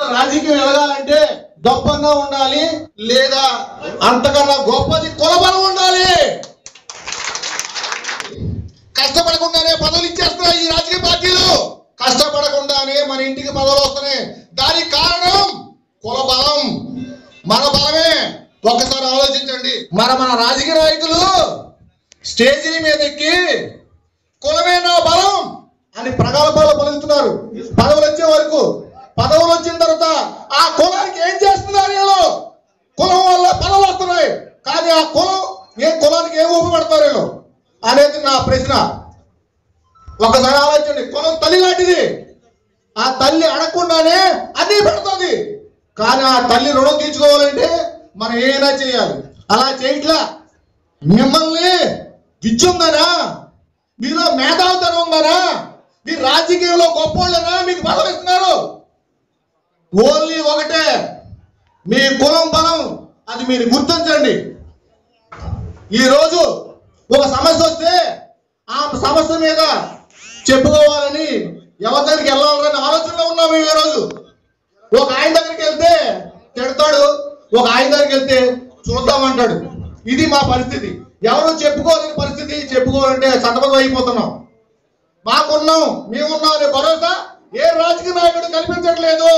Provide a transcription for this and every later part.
రాజకీయం ఎదగాలంటే డబ్బంగా ఉండాలి లేదా అంతకన్నా గొప్పది కులబలం ఉండాలి కష్టపడకుండానే పదవులు ఇచ్చేస్తున్నాయి ఈ రాజకీయ పార్టీలు కష్టపడకుండానే మన ఇంటికి పదవులు వస్తున్నాయి దానికి కారణం కుల బలం మన బలమే ఒక్కసారి ఆలోచించండి మన మన రాజకీయ నాయకులు స్టేజీ మీద ఎక్కి కులమే నా బలం అని ప్రగల్భాలు పలుకుతున్నారు పదవులు వచ్చే వరకు పదవులు వచ్చిన తర్వాత ఆ కులానికి ఏం చేస్తున్నారు వీళ్ళు కులం వల్ల పదవులు వస్తున్నాయి కానీ ఆ కులం ఏ కులానికి ఏం ఉపయోగపడతారు వీళ్ళు అనేది నా ప్రశ్న ఒకసారి ఆలోచించండి కులం తల్లి లాంటిది ఆ తల్లి అడగకుండానే అన్నీ పెడుతుంది కానీ ఆ తల్లి రుణం తీర్చుకోవాలంటే మనం ఏమైనా చేయాలి అలా చేయట్లా మిమ్మల్ని విద్య ఉందనా మీలో మేధావితనం ఉందనా మీరు రాజకీయంలో గొప్పోళ్ళనా మీకు బలం ఇస్తున్నారు ఓన్లీ ఒకటే మీ కులం బలం అది మీరు గుర్తించండి ఈరోజు ఒక సమస్య వస్తే ఆ సమస్య మీద చెప్పుకోవాలని ఎవరి దగ్గరికి వెళ్ళాలని ఆలోచనలో ఉన్నాము ఈ రోజు ఒక ఆయన దగ్గరికి వెళ్తే తిడతాడు ఒక ఆయన దగ్గరికి వెళ్తే చూద్దామంటాడు ఇది మా పరిస్థితి ఎవరు చెప్పుకోలేని పరిస్థితి చెప్పుకోవాలంటే సతమతం అయిపోతున్నాం మాకున్నాం మేమున్నాం అనే భరోసా ఏ రాజకీయ నాయకుడు కల్పించట్లేదు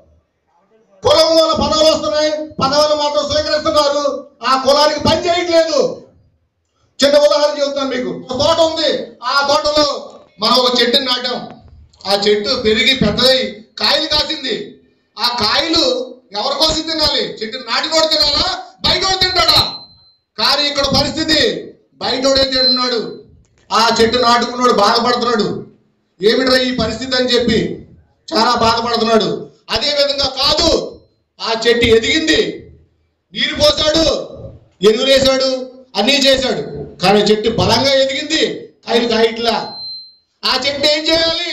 కులం వల్ల పదవులు వస్తున్నాయి పదవులు మాత్రం స్వీకరిస్తున్నారు ఆ కులానికి పని చేయట్లేదు చిన్న ఉదాహరణ చెబుతాను మీకు ఒక తోట ఉంది ఆ తోటలో మనం ఒక చెట్టుని నాటాం ఆ చెట్టు పెరిగి పెద్దదై కాయలు కాసింది ఆ కాయలు ఎవరి కోసం తినాలి చెట్టుని నాటినోడు తినాలా బయటోడు తింటాడా కానీ ఇక్కడ పరిస్థితి బయటోడే తింటున్నాడు ఆ చెట్టు నాటుకున్నాడు బాధపడుతున్నాడు ఏమిట్రా ఈ పరిస్థితి అని చెప్పి చాలా బాధపడుతున్నాడు అదే విధంగా కాదు ఆ చెట్టు ఎదిగింది నీరు పోసాడు ఎరువులేశాడు అన్నీ చేశాడు కానీ చెట్టు బలంగా ఎదిగింది కాయలు కాయట్లా ఆ చెట్టు ఏం చేయాలి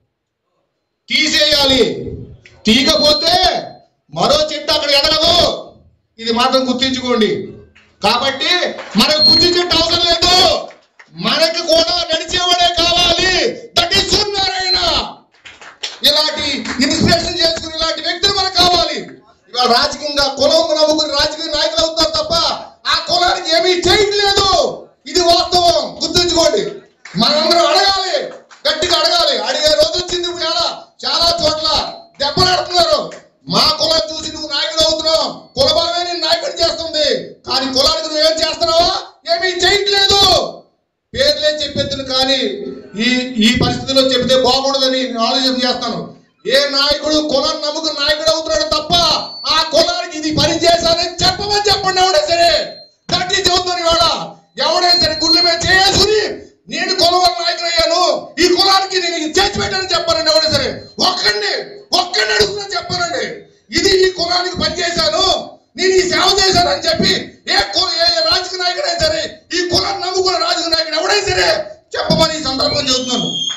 తీసేయాలి తీయకపోతే మరో చెట్టు అక్కడ ఎదగదు ఇది మాత్రం గుర్తించుకోండి కాబట్టి మనకు బుద్ధి చెట్టు అవసరం లేదు మనకు కూడా నడిచేవాడే కావాలి దట్ ఈస్ సూర్యనారాయణ ఇలాంటి ఇన్స్పిరేషన్ చేసుకుని ఇలాంటి వ్యక్తులు మనకు కావాలి ఇవాళ రాజకీయంగా కులం నమ్ముకుని రాజకీయ నాయకులు అవుతారు తప్ప ఆ కులానికి ఏమీ చేయట్లేదు ఇది వాస్తవం గుర్తుంచుకోండి మనందరం అడగాలి గట్టిగా అడగాలి అడిగే రోజు వచ్చింది ఇప్పుడు ఎలా చాలా చోట్ల దెబ్బలాడుతున్నారు మా కులం చూసి నువ్వు నాయకుడు అవుతున్నావు కుల బలమే నేను నాయకుడు చేస్తుంది కానీ కులానికి నువ్వు ఏం చేస్తున్నావా ఏమీ చేయట్లేదు పేర్లే చెప్పేద్దును కానీ ఈ ఈ పరిస్థితిలో చెబితే బాగుండదని నేను ఆలోచన చేస్తాను ఏ నాయకుడు కులం నమ్ముకుని నాయకుడు అవుతున్నాడు తప్ప ఆ కులానికి ఇది పని చేశానని చెప్పమని చెప్పండి ఎవడే సరే గట్టి చెబుతాను ఇవాళ ఎవడే సరే గుండె మీద చేసుకుని నేను కులం వల్ల నాయకుడు అయ్యాను ఈ కులానికి నేను ఇది చేసి పెట్టానని చెప్పానండి ఎవడే సరే ఒక్కడిని ఒక్కడిని అడుగుతున్నాను చెప్పానండి ఇది ఈ కులానికి పని చేశాను నేను ఈ సేవ చేశానని చెప్పి ఏ కుల ఏ రాజకీయ నాయకుడైనా సరే ఈ కులాన్ని నమ్ముకున్న రాజకీయ నాయకుడు ఎవడైనా సరే చెప్పమని ఈ సందర్భం చెబుతున్నాను